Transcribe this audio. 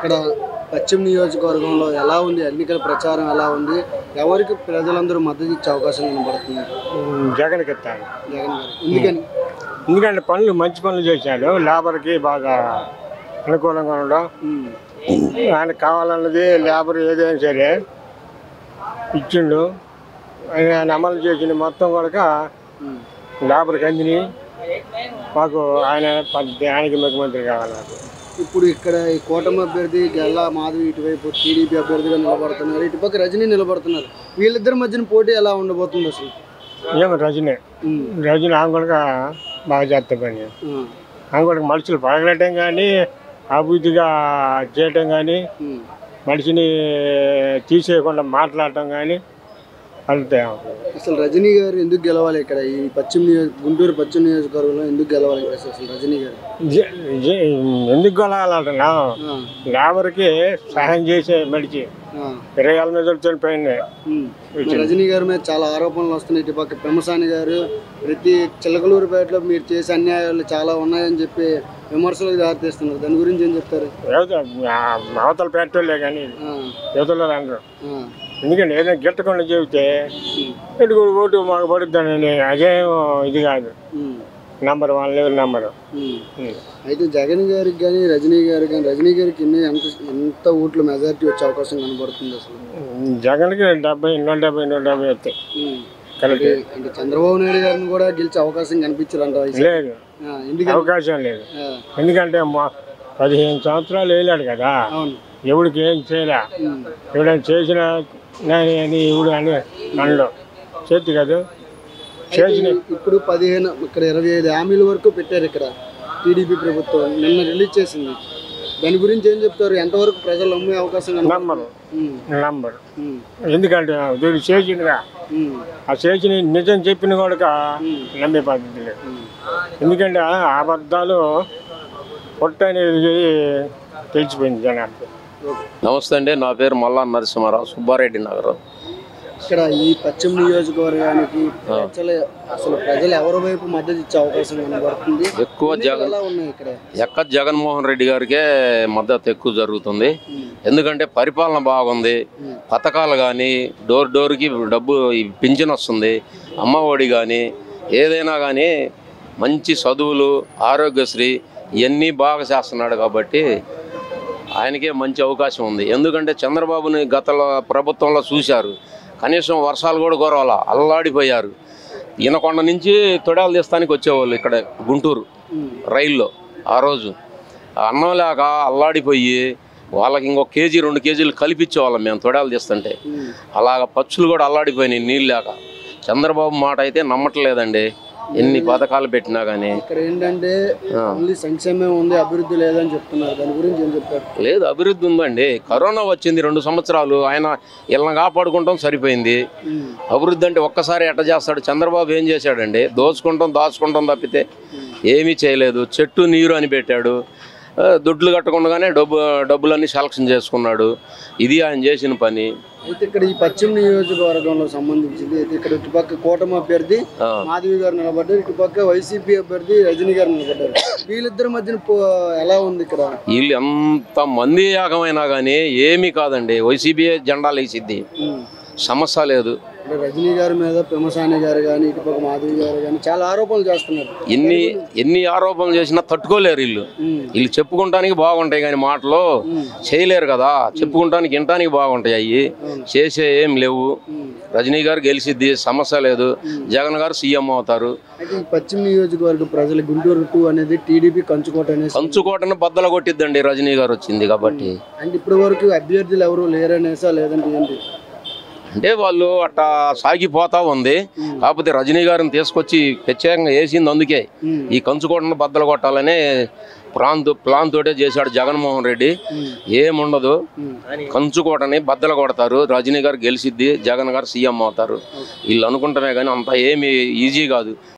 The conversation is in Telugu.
ఇక్కడ పశ్చిమ నియోజకవర్గంలో ఎలా ఉంది ఎన్నికల ప్రచారం ఎలా ఉంది ఎవరికి ప్రజలందరూ మద్దతు ఇచ్చే అవకాశం కనబడుతుంది జగన్కి ఇస్తాను జగన్ గారు ఎందుకని ఎందుకంటే పనులు మంచి పనులు చేశాడు లేబర్కి బాగా అనుకూలంగా ఉండడం ఉమ్, ఆయనకు కావాలన్నది లేబర్ ఏదైనా సరే ఇచ్చిండు ఆయన అమలు చేసిన మొత్తం కూడా ఉమ్. లేబర్కి అందిని మాకు ఆయన పద్ధతి ఆయనకి ముఖ్యమంత్రి కావాలి నాకు ఇప్పుడు ఇక్కడ ఈ కూటమి అభ్యర్థి గల్లా మాధవి ఇటువైపు టీడీపీ అభ్యర్థిగా నిలబడుతున్నారు ఇటుపక్క రజనీ నిలబడుతున్నారు వీళ్ళిద్దరి మధ్యన పోటీ ఎలా ఉండబోతుంది అసలు ఏమో రజనీ ఉమ్, రజనీ ఆమె కూడా బాగా చేస్తా పని ఆ, ఆమె కూడా మనుషులు పగలటం కానీ అభివృద్ధిగా చేయటం కానీ ఉమ్. మనిషిని తీసేయకుండా మాట్లాడటం కానీ అంతే అసలు రజనీ గారు ఎందుకు గెలవాలి ఇక్కడ ఈ పశ్చిమ నియోజక గుంటూరు పశ్చిమ నియోజకవర్గంలో ఎందుకు గెలవాలి అసలు అసలు రజనీ గారు జ- జ- ఎందుకు కొనాలంటున్నా ఆ, లేబర్కి సహాయం చేసే మడిచి ఆ, ఇరవై ఏళ్ళ మీద చనిపోయింది ఉమ్. మరి రజనీ గారి మీద చాలా ఆరోపణలు వస్తున్నాయి ఇటు పక్క పెమ్మసాని గారు ప్రతి చిలకలూరుపేటలో మీరు చేసే అన్యాయాలు చాలా ఉన్నాయని చెప్పి విమర్శలకు దారితీస్తున్నారు దాని గురించి ఏం చెప్తారు యువత అవతల పెట్టలే కానీ ఆ, యువతలో అందరూ ఆ, ఎందుకంటే ఏదైనా గిట్టకుండా చెబితే ఉమ్, ఇటు ఓటు మాకు పడుతుందని అదేం ఇది కాదు um, number one level number um. అయితే జగన్ గారికి కానీ రజనీ గారికి కానీ రజనీ గారికి ఎన్ని ఎంత ఎంత ఓట్లు మెజారిటీ వచ్చే అవకాశం కనబడుతుంది అసలు జగన్కి డెబ్బై నూట డెబ్బై నూట డెబ్బై వస్తాయి ఉమ్. కరెక్ట్ అంటే చంద్రబాబు నాయుడు గారిని కూడా గెలిచే అవకాశం కనిపించారంట లేదు ఎందుకంటే అవకాశం లేదు ఆ, ఎందుకంటే మా పదిహేను సంవత్సరాలు వేయలేడు కదా అవును ఎవడికి ఏం చేయలే ఉమ్, ఎవడైనా చేసిన నేను అని ఎవడు అని అనడు చేతి కదా చేసిన ఇప్పుడు పదిహేను ఇక్కడ ఇరవై ఐదు హామీల వరకు పెట్టారు ఇక్కడ టీడీపీ ప్రభుత్వం నిన్న రిలీజ్ చేసింది దాని గురించి ఏం చెప్తారు ఎంతవరకు ప్రజలు నమ్మే అవకాశం కనబడుతుంది? నంబరు ఉమ్, నంబర్ ఉమ్, ఎందుకంటే వీడు చేసినగా ఉమ్, ఆ చేసిన నిజం చెప్పిన కూడా నమ్మే పద్ధతి లేదు ఉమ్. ఎందుకంటే ఆ అబద్ధాలు పొట్ట అనేది తెలిసిపోయింది జనానికి ఓకే. నమస్తే అండి నా పేరు మల్లా నరసింహారావు సుబ్బారెడ్డి నగరం ఇక్కడ ఈ పశ్చిమ నియోజకవర్గానికి ప్రజలు అసలు ప్రజలు ఎవరి వైపు మద్దతు ఇచ్చే అవకాశం కనబడుతుంది ఎక్కువ ఎన్నికలు జగన్ ఎలా ఉన్నాయి ఇక్కడ ఎక్క జగన్మోహన్ రెడ్డి గారికే మద్దతు ఎక్కువ జరుగుతుంది ఉమ్, ఎందుకంటే పరిపాలన బాగుంది పథకాలు కానీ డోర్ డోర్కి డబ్బు ఈ పింఛన్ వస్తుంది అమ్మఒడి కానీ ఏదైనా కానీ మంచి చదువులు ఆరోగ్యశ్రీ ఇవన్నీ బాగా చేస్తున్నాడు కాబట్టి ఆయనకే మంచి అవకాశం ఉంది ఎందుకంటే చంద్రబాబుని గత ప్రభుత్వంలో చూశారు కనీసం వర్షాలు కూడా కురవాల అల్లాడిపోయారు ఈయనకొండ నుంచి తొడాలు తీస్తానికి వచ్చేవాళ్ళు ఇక్కడ గుంటూరు ఉమ్, రైల్లో ఆ రోజు ఆ అన్నం లేక అల్లాడిపోయి వాళ్ళకి ఇంకొక కేజీ రెండు కేజీలు కలిపిచ్చేవాళ్ళం మేము తొడాలు తీస్తుంటే ఉమ్, అలాగ పచ్చులు కూడా అల్లాడిపోయినాయి నీళ్ళు లేక చంద్రబాబు మాట అయితే నమ్మట్లేదండి ఎన్ని పథకాలు పెట్టినా కానీ ఇక్కడ ఏంటంటే ఓన్లీ సంక్షేమం ఉంది అభివృద్ధి లేదని చెప్తున్నారు దాని గురించి ఏం చెప్తారు లేదు అభివృద్ధి ఉందండి కరోనా వచ్చింది రెండు సంవత్సరాలు ఆయన ఇళ్ళని కాపాడుకుంటాం సరిపోయింది ఉమ్, అభివృద్ధి అంటే ఒక్కసారి ఎట్ట చేస్తాడు చంద్రబాబు ఏం చేశాడండి దోచుకుంటాం దాచుకుంటాం తప్పితే ఏమీ చేయలేదు చెట్టు నీరు అని పెట్టాడు ఆ, దుడ్లు కట్టకుండానే డబ్బు డబ్బులన్నీ సెలక్షన్ చేసుకున్నాడు ఇది ఆయన చేసిన పని అయితే ఇక్కడ ఈ పశ్చిమ నియోజకవర్గంలో సంబంధించింది అయితే ఇక్కడ ఇటుపక్క కూటమి అభ్యర్థి ఆ, మాధవి గారు నిలబడ్డారు ఇటుపక్క వైసీపీ అభ్యర్థి రజనీ గారు నిలబడ్డారు వీళ్ళిద్దరి మధ్యన పో- ఎలా ఉంది ఇక్కడ వీళ్ళు ఎంత మంది యాగమైనా కానీ ఏమీ కాదండి వైసీపీ జెండాలు వేసిద్ది ఉమ్. సమస్య లేదు అంటే రజనీ గారి మీద పెమసాని గారు కానీ ఇటుపక్క మాధవి గారు కానీ చాలా ఆరోపణలు చేస్తున్నారు ఎన్ని ఎన్ని ఆరోపణలు చేసినా తట్టుకోలేరు వీళ్ళు ఉమ్, వీళ్ళు చెప్పుకుంటానికి బాగుంటాయి కానీ మాటలు చేయలేరు కదా చెప్పుకుంటానికి వినటానికి బాగుంటాయి అవి చేసే ఏం లేవు ఉమ్. రజనీ గారు గెలిచిద్ది సమస్య లేదు జగన్ గారు సీఎం అవుతారు అయితే ఈ పశ్చిమ నియోజకవర్గ ప్రజలు గుంటూరు టూ అనేది టీడీపీ కంచుకోట అనేసి కంచుకోటను బద్దల కొట్టిద్దండి రజనీ గారు వచ్చింది కాబట్టి అంటే ఇప్పటి వరకు అభ్యర్థులు ఎవరు లేరనేసా లేదంటే ఏంటి అంటే వాళ్ళు అట్టా సాగిపోతా ఉంది కాకపోతే రజనీ గారిని తీసుకొచ్చి ప్రత్యేకంగా వేసింది అందుకే ఉమ్. ఈ కంచుకోటను బద్దలు కొట్టాలనే ప్లాన్ ప్లాన్ తోటే చేశాడు జగన్మోహన్ రెడ్డి ఏముండదు కంచుకోటని బద్దలు కొడతారు రజనీ గారు గెలిచిద్ది జగన్ గారు సీఎం అవుతారు వీళ్ళు అనుకుంటమే కానీ అంత ఏమి ఈజీ కాదు